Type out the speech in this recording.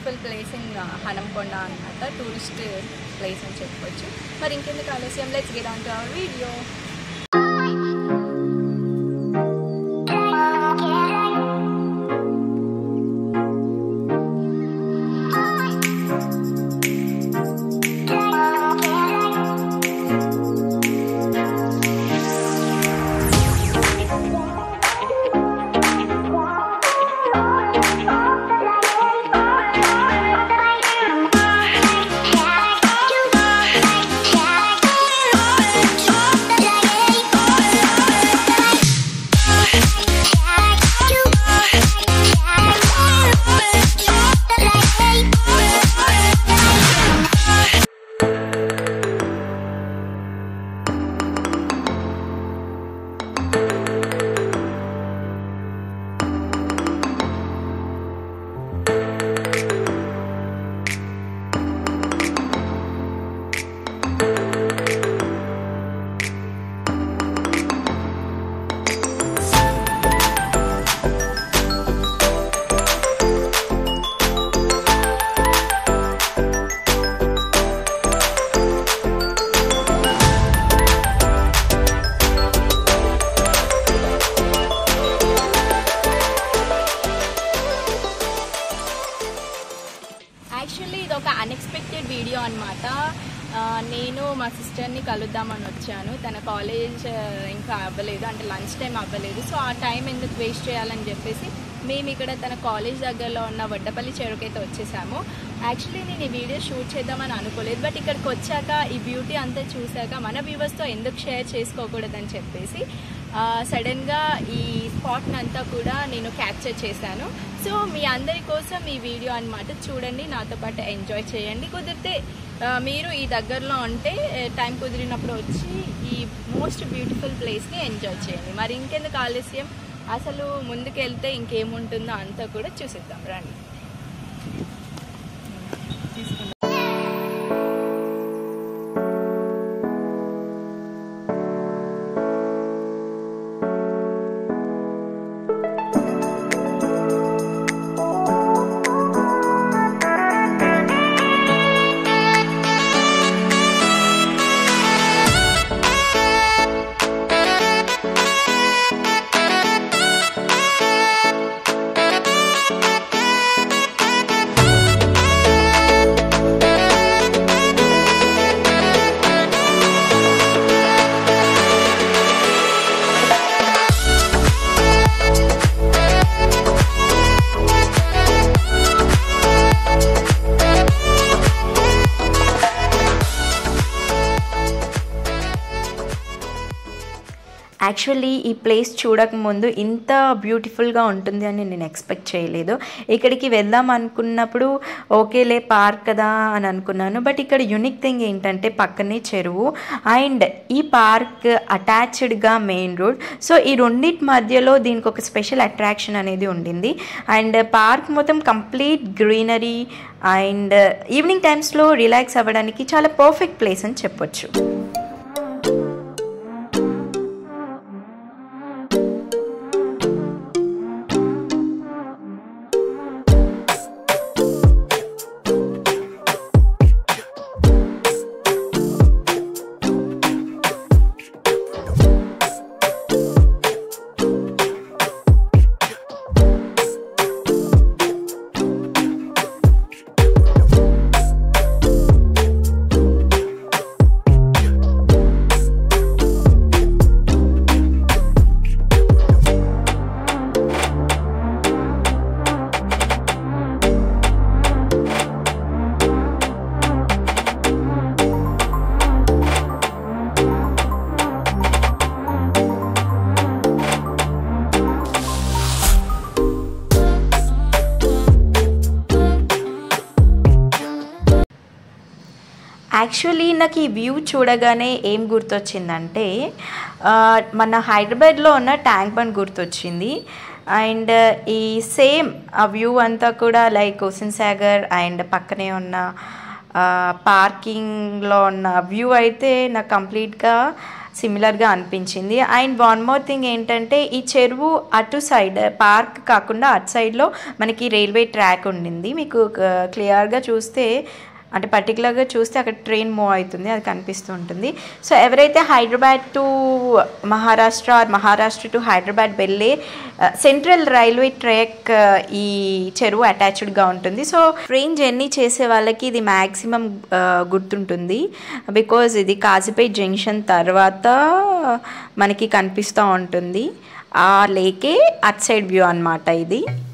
beautiful place in Hanamkonda అనమాట tourist place అని చెప్పొచ్చు మరి ఇంకెందుకు ఆలస్యం let's get on to our video actually ఇది ఒక అన్ఎక్స్పెక్టెడ్ వీడియో అనమాట నేను మా సిస్టర్ని కలుద్దామని వచ్చాను తన కాలేజ్ ఇంకా అవ్వలేదు అంటే లంచ్ టైం అవ్వలేదు సో ఆ టైం ఎందుకు వేస్ట్ చేయాలని చెప్పేసి మేము ఇక్కడ తన కాలేజ్ దగ్గరలో ఉన్న వడ్డపల్లి చెరుకైతే వచ్చేసాము యాక్చువల్లీ నేను ఈ వీడియో షూట్ చేద్దామని అనుకోలేదు బట్ ఇక్కడికి వచ్చాక ఈ బ్యూటీ అంతా చూశాక మన వ్యూవర్స్తో ఎందుకు షేర్ చేసుకోకూడదని చెప్పేసి సడన్గా ఈ స్పాట్ని అంతా కూడా నేను క్యాప్చర్ చేశాను సో మీ అందరి కోసం ఈ వీడియో అన్నమాట చూడండి నాతో పాటు ఎంజాయ్ చేయండి కుదిరితే ఆ, మీరు ఈ దగ్గరలో ఉంటే టైం కుదిరినప్పుడు వచ్చి ఈ మోస్ట్ బ్యూటిఫుల్ ప్లేస్ని ఎంజాయ్ చేయండి మరి ఇంకెందుకు ఆలస్యం అసలు ముందుకెళ్తే ఇంకేముంటుందో అంతా కూడా చూసిద్దాం రండి యాక్చువల్లీ ఈ ప్లేస్ చూడకముందు ఇంత బ్యూటిఫుల్గా ఉంటుంది అని నేను ఎక్స్పెక్ట్ చేయలేదు ఇక్కడికి వెళ్దాం అనుకున్నప్పుడు ఓకేలే పార్క్ కదా అని అనుకున్నాను బట్ ఇక్కడ యునిక్ థింగ్ ఏంటంటే పక్కనే చెరువు అండ్ ఈ పార్క్ అటాచ్డ్గా మెయిన్ రోడ్ సో ఈ రెండింటి మధ్యలో దీనికి ఒక స్పెషల్ అట్రాక్షన్ అనేది ఉండింది అండ్ పార్క్ మొత్తం కంప్లీట్ గ్రీనరీ అండ్ ఈవినింగ్ టైమ్స్లో రిలాక్స్ అవ్వడానికి చాలా పర్ఫెక్ట్ ప్లేస్ అని చెప్పొచ్చు యాక్చువల్లీ నాకు ఈ వ్యూ చూడగానే ఏం గుర్తొచ్చిందంటే ఆ, మన హైదరాబాద్లో ఉన్న ట్యాంక్ బండ్ గుర్తొచ్చింది అండ్ ఈ సేమ్ ఆ వ్యూ అంతా కూడా లైక్ హుస్సేన్ సాగర్ అండ్ పక్కనే ఉన్న పార్కింగ్లో ఉన్న వ్యూ అయితే నాకు కంప్లీట్గా సిమిలర్గా అనిపించింది అండ్ వన్ మోర్ థింగ్ ఏంటంటే ఈ చెరువు అటు సైడ్ పార్క్ కాకుండా అటు సైడ్లో మనకి రైల్వే ట్రాక్ ఉండింది మీకు క్లియర్గా చూస్తే అంటే పర్టికులర్గా చూస్తే అక్కడ ట్రైన్ మూవ్ అవుతుంది అది కనిపిస్తూ ఉంటుంది సో ఎవరైతే Hyderabad to Maharashtra or Maharashtra to Hyderabad వెళ్ళే సెంట్రల్ రైల్వే ట్రాక్ ఈ చెరువు అటాచ్డ్గా ఉంటుంది సో ట్రైన్ జర్నీ చేసే వాళ్ళకి ఇది మ్యాక్సిమం గుర్తుంటుంది బికాజ్ ఇది కాజీపేట్ జంక్షన్ తర్వాత మనకి కనిపిస్తూ ఉంటుంది ఆ లేకే అట్ సైడ్ వ్యూ అనమాట ఇది